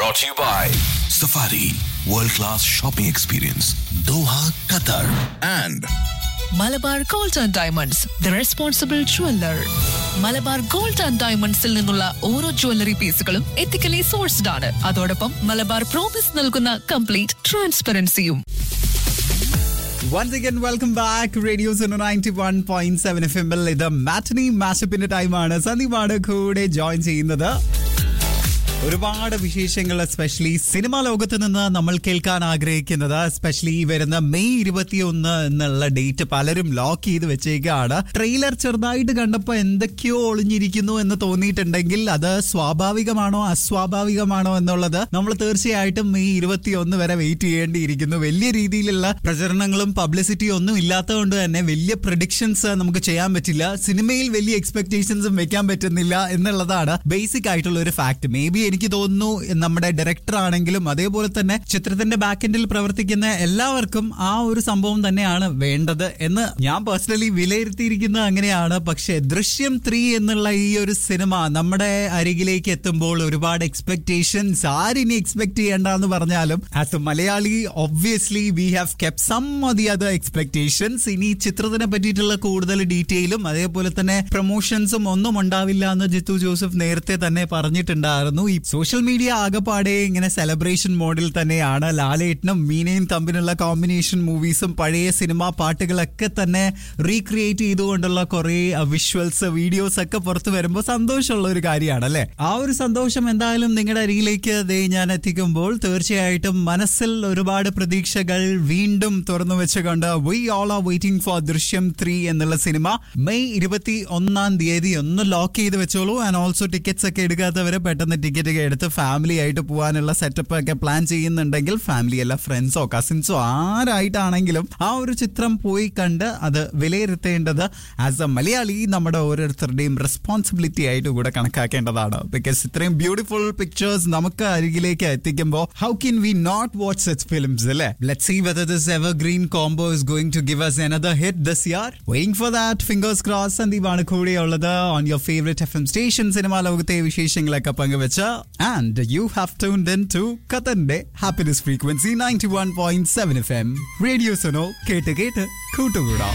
brought to you by Safari World Class Shopping Experience Doha, Qatar and Malabar gold and diamonds the responsible jeweller Malabar gold and ഡയമണ്ട്സിൽ നിന്നുള്ള ഓരോ jewellery പീസുകളും ethically sourced ആണ് അതോടൊപ്പം Malabar promise നൽകുന്ന complete ട്രാൻസ്പെറൻസിയും once again welcome back radio ninety one point seven F എമ്മിൽ ഇത് മാറ്റനി മാഷപ്പിന്റെ ടൈമാണ് സന്ദീപാണ് കൂടെ ജോയിൻ ചെയ്യുന്നത് ഒരുപാട് വിശേഷങ്ങൾ എസ്പെഷ്യലി സിനിമാ ലോകത്ത് നിന്ന് നമ്മൾ കേൾക്കാൻ ആഗ്രഹിക്കുന്നത് എസ്പെഷ്യലി ഈ വരുന്ന മെയ് ഇരുപത്തിയൊന്ന് എന്നുള്ള ഡേറ്റ് പലരും ലോക്ക് ചെയ്ത് വെച്ചേക്കാണ് ട്രെയിലർ ചെറുതായിട്ട് കണ്ടപ്പോൾ എന്തൊക്കെയോ ഒളിഞ്ഞിരിക്കുന്നു എന്ന് തോന്നിയിട്ടുണ്ടെങ്കിൽ അത് സ്വാഭാവികമാണോ അസ്വാഭാവികമാണോ എന്നുള്ളത് നമ്മൾ തീർച്ചയായിട്ടും മെയ് ഇരുപത്തിയൊന്ന് വരെ വെയിറ്റ് ചെയ്യേണ്ടിയിരിക്കുന്നു വലിയ രീതിയിലുള്ള പ്രചരണങ്ങളും പബ്ലിസിറ്റിയും ഒന്നും ഇല്ലാത്തതുകൊണ്ട് തന്നെ വലിയ പ്രഡിക്ഷൻസ് നമുക്ക് ചെയ്യാൻ പറ്റില്ല സിനിമയിൽ വലിയ എക്സ്പെക്ടേഷൻസും വെക്കാൻ പറ്റുന്നില്ല എന്നുള്ളതാണ് ബേസിക് ആയിട്ടുള്ള ഒരു ഫാക്ട് മേ ബി എനിക്ക് തോന്നുന്നു നമ്മുടെ ഡയറക്ടർ ആണെങ്കിലും അതേപോലെ തന്നെ ചിത്രത്തിന്റെ ബാക്കെൻഡിൽ പ്രവർത്തിക്കുന്ന എല്ലാവർക്കും ആ ഒരു സംഭവം തന്നെയാണ് വേണ്ടത് എന്ന് ഞാൻ പേഴ്സണലി വിലയിരുത്തിയിരിക്കുന്നത് അങ്ങനെയാണ് പക്ഷേ ദൃശ്യം ത്രീ എന്നുള്ള ഈ ഒരു സിനിമ നമ്മുടെ അരികിലേക്ക് എത്തുമ്പോൾ ഒരുപാട് എക്സ്പെക്ടേഷൻസ് ആരിനി എക്സ്പെക്ട് ചെയ്യേണ്ടെന്ന് പറഞ്ഞാലും as a Malayali obviously we have kept some the other expectations ഇനി ചിത്രത്തിനെ പറ്റിയിട്ടുള്ള കൂടുതൽ ഡീറ്റെയിലും അതേപോലെ തന്നെ പ്രൊമോഷൻസും ഒന്നും ഉണ്ടാവില്ല എന്ന് ജിത്തു ജോസഫ് നേരത്തെ തന്നെ പറഞ്ഞിട്ടുണ്ടായിരുന്നു ഈ സോഷ്യൽ മീഡിയ ആകെപ്പാടെ ഇങ്ങനെ സെലിബ്രേഷൻ മോഡിൽ തന്നെയാണ് ലാലേട്ടനും മീനയും തമ്മിലുള്ള കോമ്പിനേഷൻ മൂവീസും പഴയ സിനിമാ പാട്ടുകളൊക്കെ തന്നെ റീക്രിയേറ്റ് ചെയ്തുകൊണ്ടുള്ള കുറെ വിഷ്വൽസ് വീഡിയോസ് ഒക്കെ പുറത്തു വരുമ്പോൾ സന്തോഷമുള്ള ഒരു കാര്യമാണ് അല്ലെ ആ ഒരു സന്തോഷം എന്തായാലും നിങ്ങളുടെ അരികിലേക്ക് ദേ ഞാൻ എത്തിക്കുമ്പോൾ തീർച്ചയായിട്ടും മനസ്സിൽ ഒരുപാട് പ്രതീക്ഷകൾ വീണ്ടും തുറന്നു വെച്ചുകൊണ്ട് we all are waiting for Drishyam three എന്നുള്ള സിനിമ മെയ് ഇരുപത്തി ഒന്നാം തീയതി ഒന്ന് ലോക്ക് ചെയ്ത് വെച്ചോളൂ ആൻഡ് ഓൾസോ ടിക്കറ്റ്സ് ഒക്കെ എടുക്കാത്തവരെ പെട്ടെന്ന് ടിക്കറ്റ് ഒക്കെ എടുത്ത് ഫാമിലി ആയിട്ട് പോകാനുള്ള സെറ്റപ്പ് ഒക്കെ പ്ലാൻ ചെയ്യുന്നുണ്ടെങ്കിൽ ഫാമിലി അല്ല ഫ്രണ്ട്സോ കസിൻസോ ആരായിട്ടാണെങ്കിലും ആ ഒരു ചിത്രം പോയി കണ്ട് അത് വിലയിരുത്തേണ്ടത് ആസ് എ മലയാളി നമ്മുടെ ഓരോരുത്തരുടെയും റെസ്പോൺസിബിലിറ്റി ആയിട്ട് കൂടെ കണക്കാക്കേണ്ടതാണ് ബിക്കോസ് ഇത്രയും ബ്യൂട്ടിഫുൾ പിക്ചേഴ്സ് നമുക്ക് അരികിലേക്ക് എത്തിക്കുമ്പോൾ how can we not watch such films അല്ലേ let see whether this evergreen combo is going to give us another hit this year. Waiting for that, fingers crossed. സന്ദീപാണ് കൂടെയുള്ളത് on your favourite F M station cinema ലോകത്തെ വിശേഷങ്ങളൊക്കെ പങ്കുവെച്ച് and you have tuned in to ഖത്തറിന്റെ happiness frequency ninety one point seven F M radio Suno കേട്ട് കേട്ട് കൂട്ടുകൂടാം